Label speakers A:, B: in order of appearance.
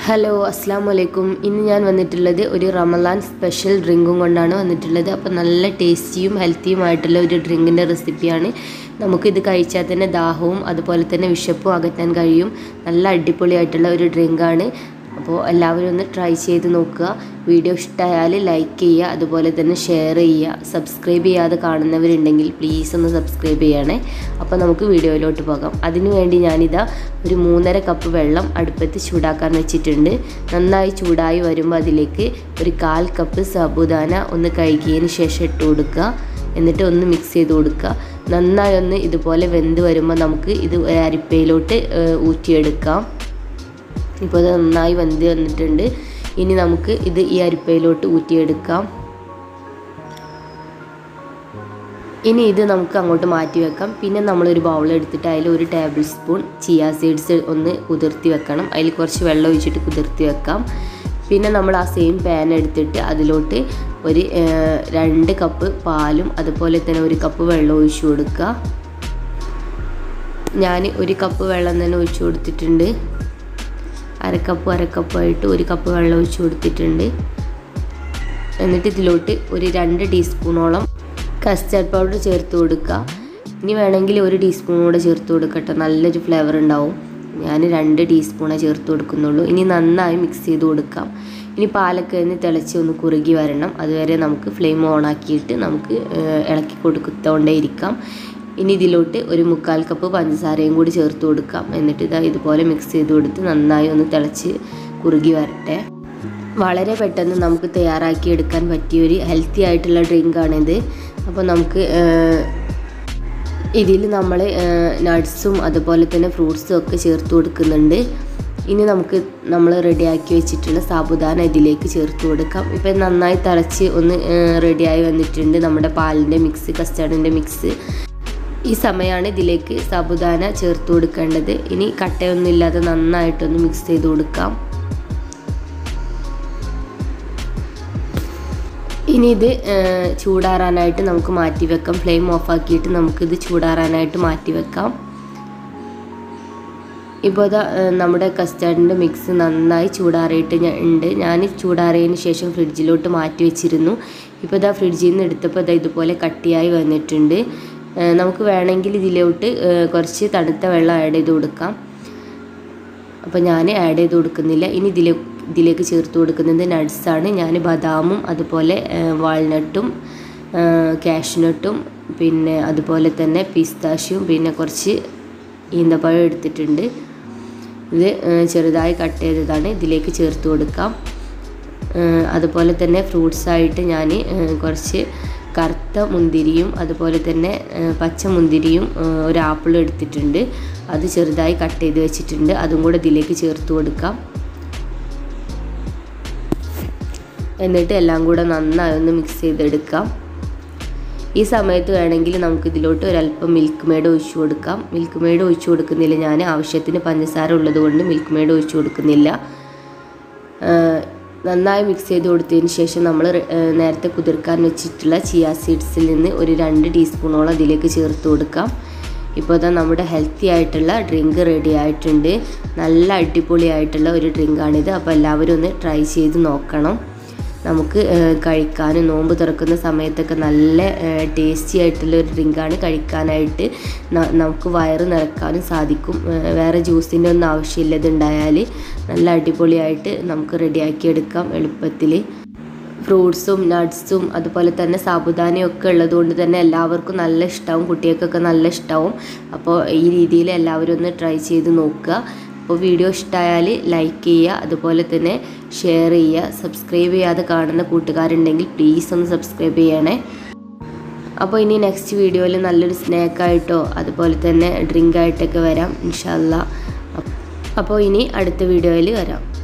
A: hello അസ്സാം വലൈക്കും ഇന്ന് ഞാൻ വന്നിട്ടുള്ളത് ഒരു റമലാൻ സ്പെഷ്യൽ ഡ്രിങ്കും കൊണ്ടാണ് വന്നിട്ടുള്ളത് അപ്പോൾ നല്ല ടേസ്റ്റിയും ഹെൽത്തിയുമായിട്ടുള്ള ഒരു ഡ്രിങ്കിൻ്റെ റെസിപ്പിയാണ് നമുക്കിത് കഴിച്ചാൽ തന്നെ ദാഹവും അതുപോലെ തന്നെ വിശപ്പും അകറ്റാൻ കഴിയും നല്ല അടിപൊളിയായിട്ടുള്ള ഒരു ഡ്രിങ്കാണ് അപ്പോൾ എല്ലാവരും ഒന്ന് ട്രൈ ചെയ്ത് നോക്കുക വീഡിയോ ഇഷ്ടമായാൽ ലൈക്ക് ചെയ്യുക അതുപോലെ തന്നെ ഷെയർ ചെയ്യുക സബ്സ്ക്രൈബ് ചെയ്യാതെ കാണുന്നവരുണ്ടെങ്കിൽ പ്ലീസ് ഒന്ന് സബ്സ്ക്രൈബ് ചെയ്യണേ അപ്പോൾ നമുക്ക് വീഡിയോയിലോട്ട് പോകാം അതിനു വേണ്ടി ഞാനിതാ ഒരു മൂന്നര കപ്പ് വെള്ളം അടുപ്പത്ത് ചൂടാക്കാൻ വെച്ചിട്ടുണ്ട് നന്നായി ചൂടായി വരുമ്പോൾ അതിലേക്ക് ഒരു കാൽ കപ്പ് സാബുദാന ഒന്ന് കഴുകിയതിന് ശേഷം ഇട്ട് കൊടുക്കുക എന്നിട്ട് ഒന്ന് മിക്സ് ചെയ്ത് കൊടുക്കുക നന്നായി ഒന്ന് ഇതുപോലെ വെന്ത് വരുമ്പോൾ നമുക്ക് ഇത് ഒരു അരിപ്പയിലോട്ട് ഏഹ്, ഊറ്റിയെടുക്കാം ഇപ്പോൾ ഇത് നന്നായി വെന്ത് വന്നിട്ടുണ്ട് ഇനി നമുക്ക് ഇത് ഈ അരിപ്പയിലോട്ട് ഊറ്റിയെടുക്കാം ഇനി ഇത് നമുക്ക് അങ്ങോട്ട് മാറ്റി വെക്കാം പിന്നെ നമ്മളൊരു ബൗൾ എടുത്തിട്ട് അതിൽ ഒരു ടേബിൾ സ്പൂൺ ചിയ സീഡ്സ് ഒന്ന് കുതിർത്തി വെക്കണം അതിൽ കുറച്ച് വെള്ളം ഒഴിച്ചിട്ട് കുതിർത്തി വെക്കാം പിന്നെ നമ്മൾ ആ സെയിം പാൻ എടുത്തിട്ട് അതിലോട്ട് ഒരു ഏഹ്, രണ്ട് കപ്പ് പാലും അതുപോലെ തന്നെ ഒരു കപ്പ് വെള്ളം ഒഴിച്ചു കൊടുക്കുക ഞാൻ ഒരു കപ്പ് വെള്ളം തന്നെ ഒഴിച്ചു കൊടുത്തിട്ടുണ്ട് അരക്കപ്പ് അരക്കപ്പായിട്ട് ഒരു കപ്പ് വെള്ളം ഒഴിച്ച് കൊടുത്തിട്ടുണ്ട് എന്നിട്ട് ഇതിലോട്ട് ഒരു രണ്ട് ടീസ്പൂണോളം കസ്റ്റാർഡ് പൗഡർ ചേർത്ത് കൊടുക്കുക ഇനി വേണമെങ്കിൽ ഒരു ടീസ്പൂൺ കൂടെ ചേർത്ത് കൊടുക്കട്ടെ നല്ലൊരു ഫ്ലേവർ ഉണ്ടാവും ഞാൻ രണ്ട് ടീസ്പൂണേ ചേർത്ത് കൊടുക്കുന്നുള്ളൂ ഇനി നന്നായി മിക്സ് ചെയ്ത് കൊടുക്കാം ഇനി പാലൊക്കെ ഒന്ന് തിളച്ച് ഒന്ന് കുറുകി വരണം അതുവരെ നമുക്ക് ഫ്ലെയിം ഓൺ ആക്കിയിട്ട് നമുക്ക് ഏഹ്, ഇളക്കി കൊടുത്തോണ്ടേ ഇരിക്കാം ഇനി ഇതിലോട്ട് ഒരു മുക്കാൽ കപ്പ് പഞ്ചസാരയും കൂടി ചേർത്ത് കൊടുക്കാം എന്നിട്ട് ഇതാ ഇതുപോലെ മിക്സ് ചെയ്ത് കൊടുത്ത് നന്നായി ഒന്ന് തിളച്ച് കുറുകി വരട്ടെ വളരെ പെട്ടെന്ന് നമുക്ക് തയ്യാറാക്കി എടുക്കാൻ പറ്റിയ ഒരു ഹെൽത്തി ആയിട്ടുള്ള ഡ്രിങ്കാണിത് അപ്പോൾ നമുക്ക് ഇതിൽ നമ്മൾ നട്ട്സും അതുപോലെ തന്നെ ഫ്രൂട്ട്സും ഒക്കെ ചേർത്ത് കൊടുക്കുന്നുണ്ട് ഇനി നമുക്ക് നമ്മൾ റെഡിയാക്കി വെച്ചിട്ടുള്ള സാബുദാന ഇതിലേക്ക് ചേർത്ത് കൊടുക്കാം ഇപ്പം നന്നായി തിളച്ച് ഒന്ന് റെഡിയായി വന്നിട്ടുണ്ട് നമ്മുടെ പാലിൻ്റെ മിക്സ് കസ്റ്റാർഡിൻ്റെ മിക്സ് ഈ സമയമാണ് ഇതിലേക്ക് സാബുദാന ചേർത്ത് കൊടുക്കേണ്ടത് ഇനി കട്ടയൊന്നും ഇല്ലാതെ നന്നായിട്ടൊന്ന് മിക്സ് ചെയ്ത് കൊടുക്കാം ഇനി ഇത് ഏഹ്, ചൂടാറാനായിട്ട് നമുക്ക് മാറ്റി വെക്കാം ഫ്ലെയിം ഓഫ് ആക്കിയിട്ട് നമുക്കിത് ചൂടാറാനായിട്ട് മാറ്റി വെക്കാം ഇപ്പോൾ ഇതാ ഏഹ്, നമ്മുടെ കസ്റ്റാർഡിൻ്റെ മിക്സ് നന്നായി ചൂടാറിയിട്ട് ഞാൻ ഉണ്ട് ഞാൻ ചൂടാറിയതിന് ശേഷം ഫ്രിഡ്ജിലോട്ട് മാറ്റി വെച്ചിരുന്നു ഇപ്പോൾ ഇതാ ഫ്രിഡ്ജിൽ നിന്ന് എടുത്തപ്പോൾ ഇതാ ഇതുപോലെ കട്ടിയായി വന്നിട്ടുണ്ട് ഏഹ്, നമുക്ക് വേണമെങ്കിൽ ഇതിലോട്ട് ഏഹ്, കുറച്ച് തണുത്ത വെള്ളം ആഡ് ചെയ്ത് കൊടുക്കാം അപ്പോൾ ഞാൻ ആഡ് ചെയ്ത് കൊടുക്കുന്നില്ല ഇനി ഇതിലെ ഇതിലേക്ക് ചേർത്ത് കൊടുക്കുന്നത് നട്ട്സാണ് ഞാൻ ബദാമും അതുപോലെ വാൾനട്ടും കാഷ്നട്ടും പിന്നെ അതുപോലെ തന്നെ പിസ്താഷ്യും പിന്നെ കുറച്ച് ഈന്തപ്പഴം എടുത്തിട്ടുണ്ട് ഇത് ഏഹ്, ചെറുതായി കട്ട് ചെയ്തതാണ് ഇതിലേക്ക് ചേർത്ത് കൊടുക്കാം ഏഹ്, അതുപോലെ തന്നെ ഫ്രൂട്ട്സായിട്ട് ഞാൻ കുറച്ച് കറുത്ത മുന്തിരിയും അതുപോലെ തന്നെ ഏഹ്, പച്ച മുന്തിരിയും ഏഹ്, ഒരു ആപ്പിളും എടുത്തിട്ടുണ്ട് അത് ചെറുതായി കട്ട് ചെയ്ത് വെച്ചിട്ടുണ്ട് അതും കൂടെ ഇതിലേക്ക് ചേർത്ത് കൊടുക്കാം എന്നിട്ട് എല്ലാം കൂടെ നന്നായി ഒന്ന് മിക്സ് ചെയ്തെടുക്കാം ഈ സമയത്ത് വേണമെങ്കിൽ നമുക്ക് ഇതിലോട്ട് ഒരല്പം മിൽക്ക് മേഡ് ഒഴിച്ചു കൊടുക്കാം മിൽക്ക് മേഡ് ഒഴിച്ചു കൊടുക്കുന്നില്ല ഞാൻ ആവശ്യത്തിന് പഞ്ചസാര ഉള്ളത് കൊണ്ട് മിൽക്ക് മേഡ് ഒഴിച്ചു കൊടുക്കുന്നില്ല ആഹ് നന്നായി മിക്സ് ചെയ്ത് കൊടുത്തതിന് ശേഷം നമ്മൾ നേരത്തെ കുതിർക്കാൻ വെച്ചിട്ടുള്ള ചിയ സീഡ്സിൽ നിന്ന് ഒരു രണ്ട് ടീസ്പൂണോളം അതിലേക്ക് ചേർത്ത് കൊടുക്കാം ഇപ്പോൾ ഇതാ നമ്മുടെ ഹെൽത്തി ആയിട്ടുള്ള ഡ്രിങ്ക് റെഡി ആയിട്ടുണ്ട് നല്ല അടിപൊളിയായിട്ടുള്ള ഒരു ഡ്രിങ്കാണിത് അപ്പോൾ എല്ലാവരും ഒന്ന് ട്രൈ ചെയ്ത് നോക്കണം നമുക്ക് ഏഹ്, കഴിക്കാനും നോമ്പ് തുറക്കുന്ന സമയത്തൊക്കെ നല്ല ടേസ്റ്റി ആയിട്ടുള്ള ഒരു ഡ്രിങ്കാണ് കഴിക്കാനായിട്ട് ന- നമുക്ക് വയറ് നിറക്കാനും സാധിക്കും ഏഹ്, വേറെ ജ്യൂസിൻ്റെ ഒന്നും ആവശ്യമില്ല ഇതുണ്ടായാൽ നല്ല അടിപൊളിയായിട്ട് നമുക്ക് റെഡിയാക്കി എടുക്കാം എളുപ്പത്തിൽ ഫ്രൂട്ട്സും നട്ട്സും അതുപോലെ തന്നെ സാബുദാനയും ഒക്കെ ഉള്ളതുകൊണ്ട് തന്നെ എല്ലാവർക്കും നല്ല ഇഷ്ടമാവും കുട്ടികൾക്കൊക്കെ നല്ല ഇഷ്ടമാവും അപ്പോൾ ഈ രീതിയിൽ എല്ലാവരും ഒന്ന് ട്രൈ ചെയ്ത് നോക്കുക അപ്പോൾ വീഡിയോ ഇഷ്ടമായാൽ ലൈക്ക് ചെയ്യുക അതുപോലെ തന്നെ ഷെയർ ചെയ്യുക സബ്സ്ക്രൈബ് ചെയ്യാതെ കാണുന്ന കൂട്ടുകാരുണ്ടെങ്കിൽ പ്ലീസ് ഒന്ന് സബ്സ്ക്രൈബ് ചെയ്യണേ അപ്പോൾ ഇനി നെക്സ്റ്റ് വീഡിയോയിൽ നല്ലൊരു സ്നാക്കായിട്ടോ അതുപോലെ തന്നെ ഡ്രിങ്ക് ആയിട്ടൊക്കെ വരാം ഇൻഷാല്ല അപ്പോൾ ഇനി അടുത്ത വീഡിയോയിൽ വരാം